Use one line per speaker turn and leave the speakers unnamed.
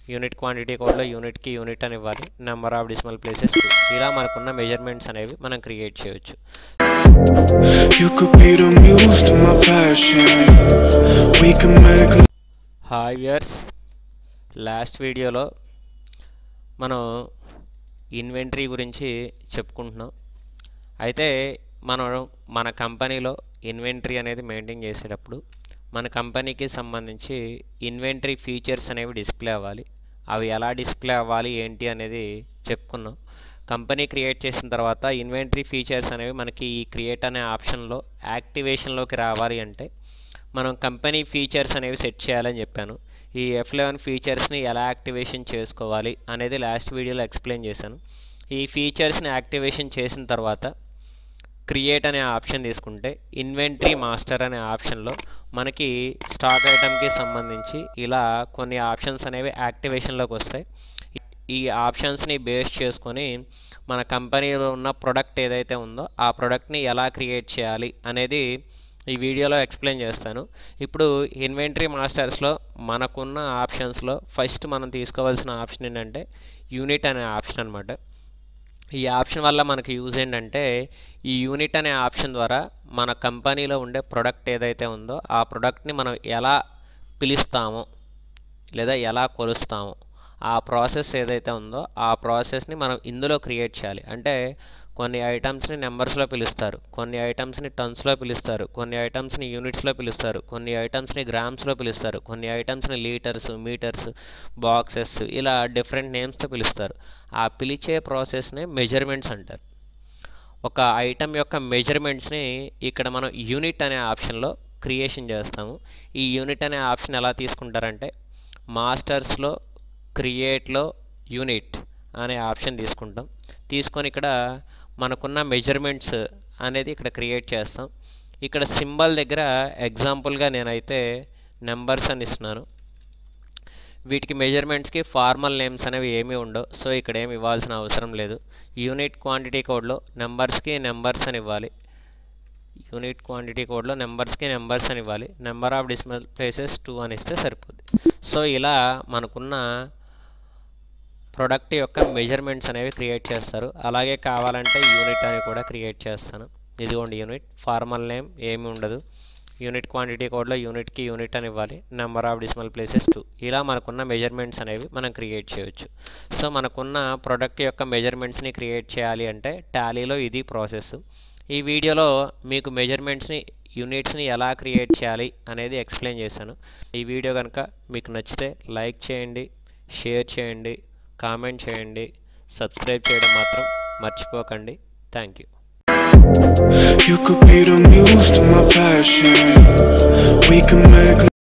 Unit quantity కోడ్లో యూనిట్కి unit అని ఇవ్వాలి నెంబర్ ఆఫ్ డిసిమల్ ప్లేసెస్ ఇలా మనకున్న మెజర్మెంట్స్ అనేవి మనం క్రియేట్ చేయొచ్చు
You could be the muse to my passion. We can make
hi viewers last వీడియోలో మనం ఇన్వెంటరీ గురించి చెప్పుకుంటున్నాం అయితే మనం మన కంపెనీలో ఇన్వెంటరీ అనేది మెయింటైన్ చేసేటప్పుడు మన కంపెనీకి సంబంధించి ఇన్వెంటరీ ఫీచర్స్ అనేవి డిస్ప్లే అవ్వాలి అవి ఎలా డిస్ప్లే అవ్వాలి ఏంటి అనేది చెప్పుకున్నాం కంపెనీ క్రియేట్ చేసిన తర్వాత ఇన్వెంటరీ ఫీచర్స్ అనేవి మనకి ఈ క్రియేట్ అనే ఆప్షన్లో యాక్టివేషన్లోకి రావాలి అంటే మనం కంపెనీ ఫీచర్స్ అనేవి సెట్ చేయాలని చెప్పాను ఈ ఎఫ్ లెవెన్ ఫీచర్స్ని ఎలా యాక్టివేషన్ చేసుకోవాలి అనేది లాస్ట్ వీడియోలో ఎక్స్ప్లెయిన్ చేశాను ఈ ఫీచర్స్ని యాక్టివేషన్ చేసిన తర్వాత క్రియేట్ అనే ఆప్షన్ తీసుకుంటే ఇన్వెంటరీ మాస్టర్ అనే ఆప్షన్లో మనకి స్టాక్ ఐటమ్కి సంబంధించి ఇలా కొన్ని ఆప్షన్స్ అనేవి యాక్టివేషన్లోకి వస్తాయి ఈ ఆప్షన్స్ని బేస్ చేసుకొని మన కంపెనీలో ఉన్న ప్రొడక్ట్ ఏదైతే ఉందో ఆ ప్రోడక్ట్ని ఎలా క్రియేట్ చేయాలి అనేది ఈ వీడియోలో ఎక్స్ప్లెయిన్ చేస్తాను ఇప్పుడు ఇన్వెంటరీ మాస్టర్స్లో మనకున్న ఆప్షన్స్లో ఫస్ట్ మనం తీసుకోవాల్సిన ఆప్షన్ ఏంటంటే యూనిట్ అనే ఆప్షన్ అనమాట ఈ ఆప్షన్ వల్ల మనకి యూజ్ ఏంటంటే ఈ యూనిట్ అనే ఆప్షన్ ద్వారా మన కంపెనీలో ఉండే ప్రొడక్ట్ ఏదైతే ఉందో ఆ ప్రొడక్ట్ని మనం ఎలా పిలుస్తామో లేదా ఎలా కొలుస్తామో ఆ ప్రాసెస్ ఏదైతే ఉందో ఆ ప్రాసెస్ని మనం ఇందులో క్రియేట్ చేయాలి అంటే కొన్ని ఐటమ్స్ని నెంబర్స్లో పిలుస్తారు కొన్ని ఐటమ్స్ని టన్స్లో పిలుస్తారు కొన్ని ఐటమ్స్ని యూనిట్స్లో పిలుస్తారు కొన్ని ఐటమ్స్ని గ్రామ్స్లో పిలుస్తారు కొన్ని ఐటమ్స్ని లీటర్స్ మీటర్స్ బాక్సెస్ ఇలా డిఫరెంట్ నేమ్స్తో పిలుస్తారు ఆ పిలిచే ప్రాసెస్నే మెజర్మెంట్స్ అంటారు ఒక ఐటమ్ యొక్క మెజర్మెంట్స్ని ఇక్కడ మనం యూనిట్ అనే ఆప్షన్లో క్రియేషన్ చేస్తాము ఈ యూనిట్ అనే ఆప్షన్ ఎలా తీసుకుంటారంటే మాస్టర్స్లో క్రియేట్లో యూనిట్ అనే ఆప్షన్ తీసుకుంటాం తీసుకొని ఇక్కడ మనకున్న మెజర్మెంట్స్ అనేది ఇక్కడ క్రియేట్ చేస్తాం ఇక్కడ సింబల్ దగ్గర ఎగ్జాంపుల్గా నేనైతే నెంబర్స్ అని ఇస్తున్నాను వీటికి మెజర్మెంట్స్కి ఫార్మల్ నేమ్స్ అనేవి ఏమీ ఉండవు సో ఇక్కడ ఏమి ఇవ్వాల్సిన అవసరం లేదు యూనిట్ క్వాంటిటీ కోడ్లో నెంబర్స్కి నెంబర్స్ అని ఇవ్వాలి యూనిట్ క్వాంటిటీ కోడ్లో నెంబర్స్కి నెంబర్స్ అని ఇవ్వాలి number of decimal places two అని ఇస్తే సరిపోద్ది సో ఇలా మనకున్న ప్రొడక్ట్ యొక్క మెజర్మెంట్స్ అనేవి క్రియేట్ చేస్తారు అలాగే కావాలంటే యూనిట్ అని కూడా క్రియేట్ చేస్తాను ఇదిగోండి యూనిట్ ఫార్మల్ నేమ్ ఏమి ఉండదు యూనిట్ క్వాంటిటీ కోడ్లో యూనిట్కి యూనిట్ అని ఇవ్వాలి number of decimal places two ఇలా మనకున్న మెజర్మెంట్స్ అనేవి మనం క్రియేట్ చేయొచ్చు సో మనకున్న ప్రొడక్ట్ యొక్క మెజర్మెంట్స్ని క్రియేట్ చేయాలి అంటే టాలీలో ఇది ప్రాసెస్ ఈ వీడియోలో మీకు మెజర్మెంట్స్ని యూనిట్స్ని ఎలా క్రియేట్ చేయాలి అనేది ఎక్స్ప్లెయిన్ చేశాను ఈ వీడియో కనుక మీకు నచ్చితే లైక్ చేయండి షేర్ చేయండి కామెంట్ చేయండి సబ్స్క్రైబ్ చేయడం మాత్రం మర్చిపోకండి thank you
You could be the muse to my passion. We can make